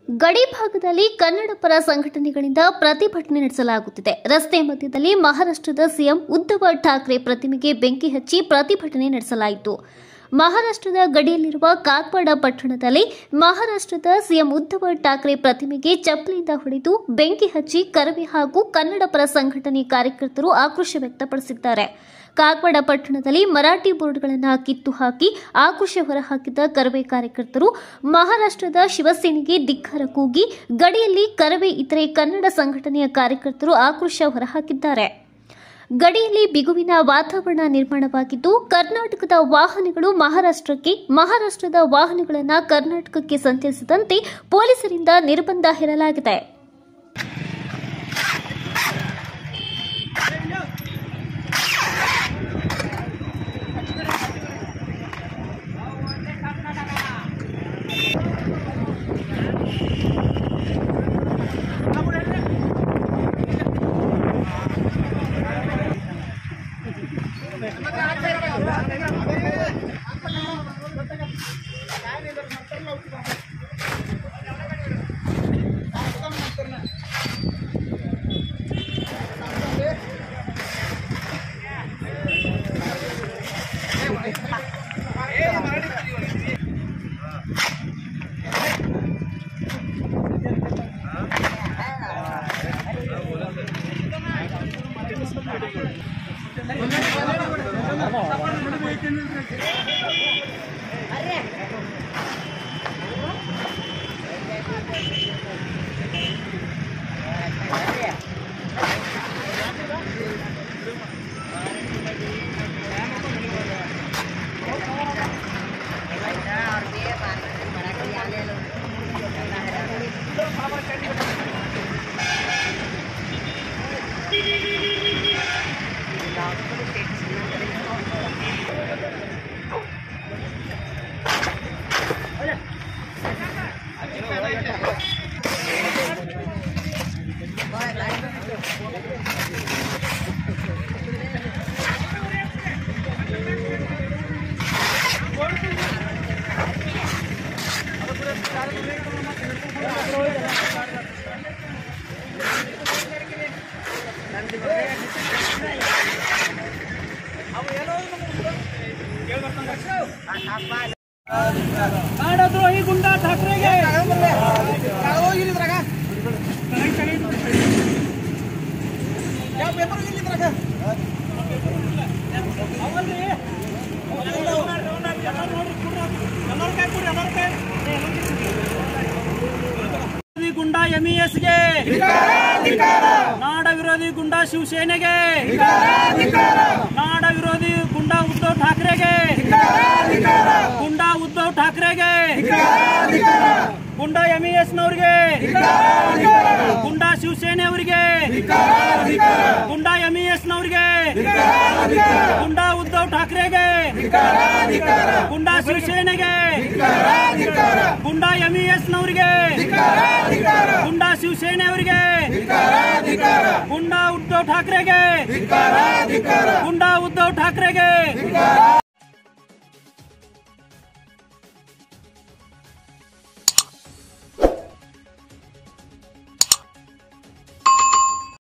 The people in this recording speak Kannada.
ಗಡಿ ಭಾಗದಲ್ಲಿ ಕನ್ನಡ ಪರ ಸಂಘಟನೆಗಳಿಂದ ಪ್ರತಿಭಟನೆ ನಡೆಸಲಾಗುತ್ತಿದೆ ರಸ್ತೆ ಮಧ್ಯದಲ್ಲಿ ಮಹಾರಾಷ್ಟ್ರದ ಸಿಎಂ ಉದ್ಧವ್ ಠಾಕ್ರೆ ಪ್ರತಿಮೆಗೆ ಬೆಂಕಿ ಹಚ್ಚಿ ಪ್ರತಿಭಟನೆ ನಡೆಸಲಾಯಿತು ಮಹಾರಾಷ್ಟ್ರದ ಗಡಿಯಲ್ಲಿರುವ ಕಾಕ್ವಾಡ ಪಟ್ಟಣದಲ್ಲಿ ಮಹಾರಾಷ್ಟ್ರದ ಸಿಎಂ ಉದ್ಧವ್ ಠಾಕ್ರೆ ಪ್ರತಿಮೆಗೆ ಚಪ್ಪಲಿಯಿಂದ ಹೊಡೆದು ಬೆಂಕಿ ಹಚ್ಚಿ ಕರವೇ ಹಾಗೂ ಕನ್ನಡ ಪರ ಸಂಘಟನೆ ಕಾರ್ಯಕರ್ತರು ಆಕ್ರೋಶ ವ್ಯಕ್ತಪಡಿಸಿದ್ದಾರೆ ಕಾಗವಾಡ ಪಟ್ಟಣದಲ್ಲಿ ಮರಾಠಿ ಬೋರ್ಡ್ಗಳನ್ನು ಕಿತ್ತು ಹಾಕಿ ಆಕ್ರೋಶ ಹೊರಹಾಕಿದ ಕರವೇ ಕಾರ್ಯಕರ್ತರು ಮಹಾರಾಷ್ಟ್ರದ ಶಿವಸೇನೆಗೆ ಧಿಕ್ಕಾರ ಕೂಗಿ ಗಡಿಯಲ್ಲಿ ಕರವೇ ಇತರೆ ಕನ್ನಡ ಸಂಘಟನೆಯ ಕಾರ್ಯಕರ್ತರು ಆಕ್ರೋಶ ಹೊರಹಾಕಿದ್ದಾರೆ ಗಡಿಯಲ್ಲಿ ಬಿಗುವಿನ ವಾತಾವರಣ ನಿರ್ಮಾಣವಾಗಿದ್ದು ಕರ್ನಾಟಕದ ವಾಹನಗಳು ಮಹಾರಾಷ್ಟ್ರಕ್ಕೆ ಮಹಾರಾಷ್ಟ್ರದ ವಾಹನಗಳನ್ನು ಕರ್ನಾಟಕಕ್ಕೆ ಸಂಚರಿಸದಂತೆ ಪೊಲೀಸರಿಂದ ನಿರ್ಬಂಧ ಹೇರಲಾಗಿದೆ ನಾಡದ್ರೋಹಿ ಗುಂಡಾ ಠಾಕ್ರೆಗೆ ವಿರೋಧಿ ಗುಂಡಾ ಎಂಇಎಸ್ಗೆ ನಾಡ ವಿರೋಧಿ ಗುಂಡಾ ಶಿವಸೇನೆಗೆ ನಾಡ ವಿರೋಧಿ ಗುಂಡಾ ಉದ್ಧವ್ ಠಾಕ್ರೆಗೆ ಗುಂಡಾ ಉದ್ಧವ್ ಠಾಕ್ರೆಗೆ ಗುಂಡಾ ಎಂಇಎಸ್ ನವರಿಗೆ ಗುಂಡಾ ಶಿವಸೇನೆ ಅವರಿಗೆ ಗುಂಡಾ ಎಂಇಎಸ್ ನವರಿಗೆ ಗುಂಡಾ ಉದ್ಧವ್ ಠಾಕ್ರೆಗೆ ಗುಂಡಾ ಶಿವಸೇನೆಗೆ ಗುಂಡಾ ಎಂಇಎಸ್ ನವರಿಗೆ ಗುಂಡಾ ಶಿವಸೇನೆ ಅವರಿಗೆ ಗುಂಡಾ ಉದ್ಧವ್ ಠಾಕ್ರೆಗೆ ಗುಂಡಾ ಉದ್ಧವ್ ಠಾಕ್ರೆಗೆ